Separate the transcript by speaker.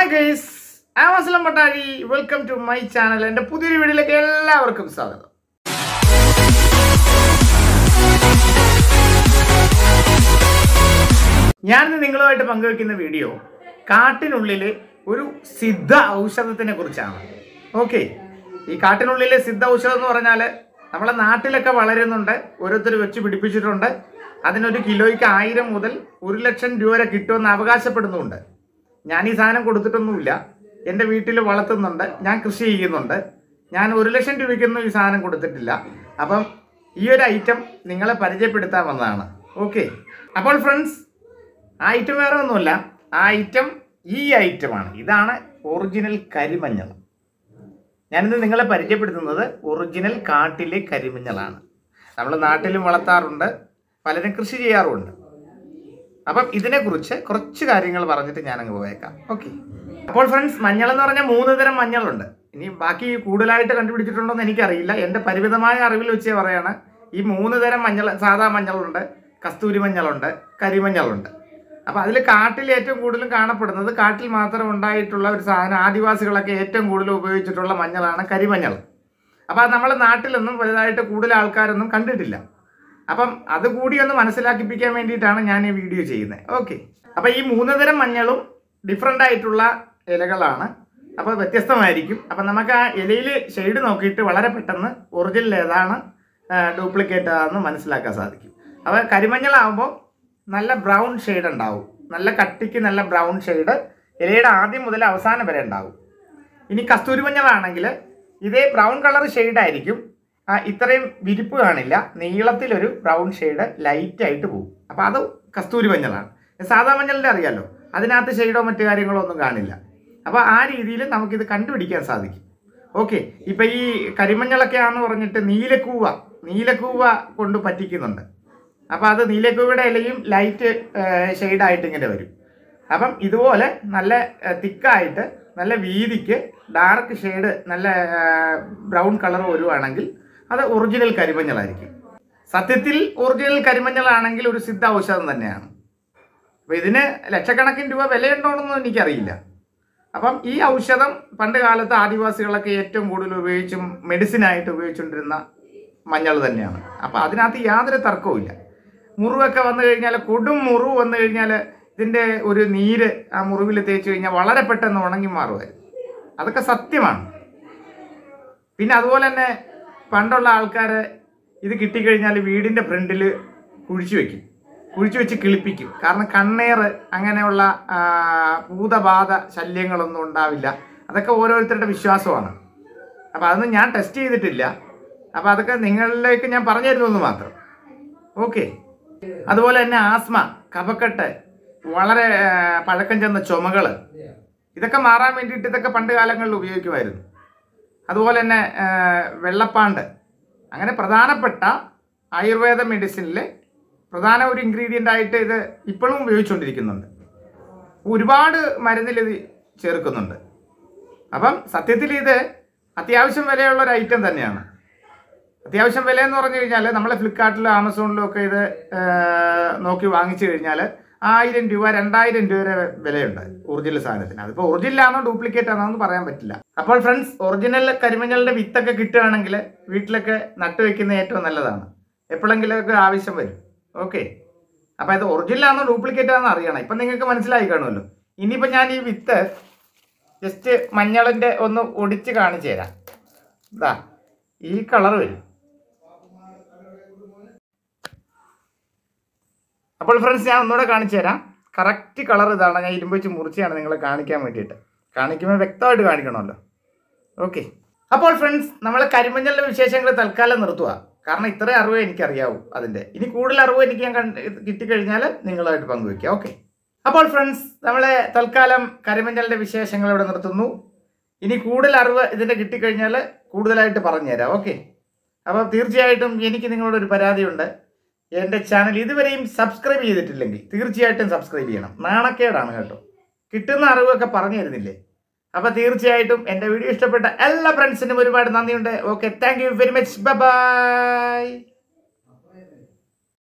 Speaker 1: hi guys ആമസ്ലം Pattazhi welcome to my channel എൻ്റെ പുതിയൊരു വീഡിയോയിലേക്ക് എല്ലാവർക്കും സ്വാഗതം ഞാനിന്ന് നിങ്ങളുമായിട്ട് പങ്കുവെക്കുന്ന വീഡിയോ കാട്ടിനുള്ളിലെ ഒരു സിദ്ധ ഔഷധത്തിനെ കുറിച്ചാണ് ഓക്കെ ഈ കാട്ടിനുള്ളിലെ സിദ്ധ ഔഷധം എന്ന് പറഞ്ഞാൽ നമ്മളെ നാട്ടിലൊക്കെ വളരുന്നുണ്ട് ഓരോരുത്തർ വെച്ച് പിടിപ്പിച്ചിട്ടുണ്ട് അതിനൊരു കിലോയ്ക്ക് ആയിരം മുതൽ ഒരു ലക്ഷം രൂപ വരെ കിട്ടുമെന്ന് അവകാശപ്പെടുന്നുമുണ്ട് ഞാൻ ഈ സാധനം കൊടുത്തിട്ടൊന്നുമില്ല എൻ്റെ വീട്ടിൽ വളർത്തുന്നുണ്ട് ഞാൻ കൃഷി ചെയ്യുന്നുണ്ട് ഞാൻ ഒരു ലക്ഷം രൂപയ്ക്കൊന്നും ഈ സാധനം കൊടുത്തിട്ടില്ല അപ്പം ഈ ഒരു ഐറ്റം നിങ്ങളെ പരിചയപ്പെടുത്താൻ വന്നതാണ് ഓക്കെ അപ്പോൾ ഫ്രണ്ട്സ് ആ ഐറ്റം വേറെ ഒന്നുമല്ല ആ ഐറ്റം ഈ ഐറ്റമാണ് ഇതാണ് ഒറിജിനൽ കരിമഞ്ഞൾ ഞാനിന്ന് നിങ്ങളെ പരിചയപ്പെടുത്തുന്നത് ഒറിജിനൽ കാട്ടിലെ കരിമഞ്ഞളാണ് നമ്മൾ നാട്ടിലും വളർത്താറുണ്ട് പലരും കൃഷി ചെയ്യാറുമുണ്ട് അപ്പം ഇതിനെക്കുറിച്ച് കുറച്ച് കാര്യങ്ങൾ പറഞ്ഞിട്ട് ഞാൻ അങ്ങ് പോയേക്കാം ഓക്കെ അപ്പോൾ ഫ്രണ്ട്സ് മഞ്ഞൾ എന്ന് പറഞ്ഞാൽ മൂന്ന് തരം മഞ്ഞളുണ്ട് ഇനി ബാക്കി കൂടുതലായിട്ട് കണ്ടുപിടിച്ചിട്ടുണ്ടോ എന്ന് എനിക്കറിയില്ല എൻ്റെ പരിമിതമായ അറിവിൽ വെച്ച് പറയാണ് ഈ മൂന്ന് തരം മഞ്ഞൾ സാധാ മഞ്ഞളുണ്ട് കസ്തൂരി മഞ്ഞളുണ്ട് കരിമഞ്ഞളുണ്ട് അപ്പോൾ അതിൽ കാട്ടിൽ ഏറ്റവും കൂടുതലും കാണപ്പെടുന്നത് കാട്ടിൽ മാത്രം ഉണ്ടായിട്ടുള്ള ഒരു സാധനം ആദിവാസികളൊക്കെ ഏറ്റവും കൂടുതൽ ഉപയോഗിച്ചിട്ടുള്ള മഞ്ഞളാണ് കരിമഞ്ഞൾ അപ്പോൾ അത് നമ്മുടെ നാട്ടിലൊന്നും വലുതായിട്ട് കൂടുതൽ ആൾക്കാരൊന്നും കണ്ടിട്ടില്ല അപ്പം അത് കൂടി ഒന്ന് മനസ്സിലാക്കിപ്പിക്കാൻ വേണ്ടിയിട്ടാണ് ഞാൻ ഈ വീഡിയോ ചെയ്യുന്നത് ഓക്കെ അപ്പം ഈ മൂന്ന് തരം മഞ്ഞളും ഡിഫറെൻ്റ് ആയിട്ടുള്ള ഇലകളാണ് അപ്പോൾ വ്യത്യസ്തമായിരിക്കും അപ്പം നമുക്ക് ആ ഇലയിൽ ഷെയ്ഡ് നോക്കിയിട്ട് വളരെ പെട്ടെന്ന് ഒറിജിനൽ ഏതാണ് ഡ്യൂപ്ലിക്കേറ്റ് ആണെന്ന് മനസ്സിലാക്കാൻ സാധിക്കും അപ്പോൾ കരിമഞ്ഞളാകുമ്പോൾ നല്ല ബ്രൗൺ ഷെയ്ഡ് ഉണ്ടാവും നല്ല കട്ടിക്ക് നല്ല ബ്രൗൺ ഷെയ്ഡ് ഇലയുടെ ആദ്യം മുതൽ അവസാനം വരെ ഉണ്ടാവും ഇനി കസ്തൂരി മഞ്ഞളാണെങ്കിൽ ഇതേ ബ്രൗൺ കളർ ഷെയ്ഡായിരിക്കും ആ, ഇത്രയും വിരിപ്പ് കാണില്ല നീളത്തിലൊരു ബ്രൗൺ ഷെയ്ഡ് ലൈറ്റ് ആയിട്ട് പോകും അപ്പോൾ അത് കസ്തൂരി മഞ്ഞളാണ് സാധാ മഞ്ഞളിൻ്റെ അറിയാലോ അതിനകത്ത് ഷെയ്ഡോ മറ്റു കാര്യങ്ങളോ ഒന്നും കാണില്ല അപ്പോൾ ആ രീതിയിൽ നമുക്കിത് കണ്ടുപിടിക്കാൻ സാധിക്കും ഓക്കെ ഇപ്പം ഈ കരിമഞ്ഞളൊക്കെ ആണെന്ന് പറഞ്ഞിട്ട് നീലക്കൂവ നീലക്കൂവ കൊണ്ട് പറ്റിക്കുന്നുണ്ട് അപ്പോൾ അത് നീലക്കൂവയുടെ ഇലയും ലൈറ്റ് ഷെയ്ഡായിട്ട് ഇങ്ങനെ വരും അപ്പം ഇതുപോലെ നല്ല തിക്കായിട്ട് നല്ല വീതിക്ക് ഡാർക്ക് ഷെയ്ഡ് നല്ല ബ്രൗൺ കളർ വരുവാണെങ്കിൽ അത് ഒറിജിനൽ കരിമഞ്ഞളായിരിക്കും സത്യത്തിൽ ഒറിജിനൽ കരിമഞ്ഞളാണെങ്കിൽ ഒരു സിദ്ധ ഔഷധം തന്നെയാണ് അപ്പോൾ ഇതിന് ലക്ഷക്കണക്കിന് രൂപ വിലയുണ്ടോയെന്നൊന്നും എനിക്കറിയില്ല അപ്പം ഈ ഔഷധം പണ്ട് കാലത്ത് ആദിവാസികളൊക്കെ ഏറ്റവും കൂടുതൽ ഉപയോഗിച്ചും മെഡിസിനായിട്ട് ഉപയോഗിച്ചുകൊണ്ടിരുന്ന മഞ്ഞൾ തന്നെയാണ് അപ്പോൾ അതിനകത്ത് യാതൊരു തർക്കവുമില്ല മുറിവൊക്കെ വന്നു കഴിഞ്ഞാൽ കൊടും മുറിവ് വന്നു കഴിഞ്ഞാൽ ഇതിൻ്റെ ഒരു നീര് ആ മുറിവിൽ തേച്ച് കഴിഞ്ഞാൽ വളരെ പെട്ടെന്ന് ഉണങ്ങി മാറുമായിരുന്നു അതൊക്കെ സത്യമാണ് പിന്നെ അതുപോലെ തന്നെ പണ്ടുള്ള ആൾക്കാർ ഇത് കിട്ടിക്കഴിഞ്ഞാൽ വീടിൻ്റെ ഫ്രണ്ടിൽ കുഴിച്ചു വെക്കും കുഴിച്ചു വെച്ച് കിളിപ്പിക്കും കാരണം കണ്ണേർ അങ്ങനെയുള്ള ആ, ഭൂതബാധ ശല്യങ്ങളൊന്നും ഉണ്ടാവില്ല അതൊക്കെ ഓരോരുത്തരുടെ വിശ്വാസമാണ് അപ്പോൾ അതൊന്നും ഞാൻ ടെസ്റ്റ് ചെയ്തിട്ടില്ല അപ്പോൾ അതൊക്കെ നിങ്ങളിലേക്ക് ഞാൻ പറഞ്ഞു തരുന്നു മാത്രം ഓക്കെ അതുപോലെ തന്നെ ആസ്മ കഫക്കെട്ട് വളരെ ആ, പഴക്കം ചെന്ന ചുമകൾ ഇതൊക്കെ മാറാൻ വേണ്ടിയിട്ട് ഇതൊക്കെ പണ്ട് കാലങ്ങളിൽ ഉപയോഗിക്കുമായിരുന്നു അതുപോലെ തന്നെ ആ, വെള്ളപ്പാണ്ട് അങ്ങനെ പ്രധാനപ്പെട്ട ആയുർവേദ മെഡിസിനിൽ പ്രധാന ഒരു ഇൻഗ്രീഡിയൻ്റ് ആയിട്ട് ഇത് ഇപ്പോഴും ഉപയോഗിച്ചുകൊണ്ടിരിക്കുന്നുണ്ട് ഒരുപാട് മരുന്നിൽ ഇത് ചേർക്കുന്നുണ്ട് അപ്പം സത്യത്തിൽ ഇത് അത്യാവശ്യം വിലയുള്ള ഒരു ഐറ്റം തന്നെയാണ് അത്യാവശ്യം വില എന്ന് പറഞ്ഞു കഴിഞ്ഞാൽ നമ്മളെ ഫ്ലിപ്കാർട്ടിലും ആമസോണിലും ഒക്കെ ഇത് ആ, നോക്കി വാങ്ങിച്ചു കഴിഞ്ഞാൽ ആയിരം രൂപ രണ്ടായിരം രൂപ വരെ വിലയുണ്ട് ഒറിജിനൽ സാധനത്തിന് അതിപ്പോൾ ഒറിജിനൽ ആണോ ഡ്യൂപ്ലിക്കേറ്റ് ആണോ എന്ന് പറയാൻ പറ്റില്ല അപ്പോൾ ഫ്രണ്ട്സ് ഒറിജിനൽ കരിമഞ്ഞളിന്റെ വിത്തൊക്കെ കിട്ടുകയാണെങ്കിൽ വീട്ടിലൊക്കെ നട്ടുവെക്കുന്നത് ഏറ്റവും നല്ലതാണ് എപ്പോഴെങ്കിലുമൊക്കെ ആവശ്യം വരും ഓക്കെ അപ്പോൾ ഇത് ഒറിജിനൽ ആണോ ഡ്യൂപ്ലിക്കേറ്റ് ആണോ അറിയണം ഇപ്പം നിങ്ങൾക്ക് മനസ്സിലായി കാണുമല്ലോ ഇനിയിപ്പോൾ ഞാൻ ഈ വിത്ത് ജസ്റ്റ് മഞ്ഞളിൻ്റെ ഒന്ന് ഒടിച്ച് കാണിച്ചു തരാം ഇതാ ഈ കളർ വരും അപ്പോൾ ഫ്രണ്ട്സ് ഞാൻ ഒന്നുകൂടെ കാണിച്ചു തരാം കറക്റ്റ് കളർ ഇതാണ് ഞാൻ ഇരുമ്പ് വെച്ച് മുറിച്ചാണ് നിങ്ങളെ കാണിക്കാൻ വേണ്ടിയിട്ട് കാണിക്കുമ്പോൾ വ്യക്തമായിട്ട് കാണിക്കണമല്ലോ ഓക്കെ അപ്പോൾ ഫ്രണ്ട്സ് നമ്മൾ കരിമഞ്ഞളിൻ്റെ വിശേഷങ്ങൾ തൽക്കാലം നിർത്തുക കാരണം ഇത്രയും അറിവ് എനിക്കറിയാവൂ അതിൻ്റെ ഇനി കൂടുതൽ അറിവ് എനിക്ക് ഞാൻ കണ്ട് കിട്ടിക്കഴിഞ്ഞാൽ നിങ്ങളുമായിട്ട് പങ്കുവയ്ക്കാം ഓക്കെ അപ്പോൾ ഫ്രണ്ട്സ് നമ്മളെ തൽക്കാലം കരിമഞ്ഞളിൻ്റെ വിശേഷങ്ങൾ ഇവിടെ നിർത്തുന്നു ഇനി കൂടുതൽ അറിവ് ഇതിൻ്റെ കിട്ടിക്കഴിഞ്ഞാൽ കൂടുതലായിട്ട് പറഞ്ഞുതരാം ഓക്കെ അപ്പോൾ തീർച്ചയായിട്ടും എനിക്ക് നിങ്ങളോട് ഒരു പരാതിയുണ്ട് എൻ്റെ ചാനൽ ഇതുവരെയും സബ്സ്ക്രൈബ് ചെയ്തിട്ടില്ലെങ്കിൽ തീർച്ചയായിട്ടും സബ്സ്ക്രൈബ് ചെയ്യണം നാണക്കേടാണ് കേട്ടോ കിട്ടുന്ന അറിവൊക്കെ പറഞ്ഞു തരുന്നില്ലേ അപ്പോൾ തീർച്ചയായിട്ടും എൻ്റെ വീഡിയോ ഇഷ്ടപ്പെട്ട എല്ലാ ഫ്രണ്ട്സിനും ഒരുപാട് നന്ദിയുണ്ട് okay thank you very much by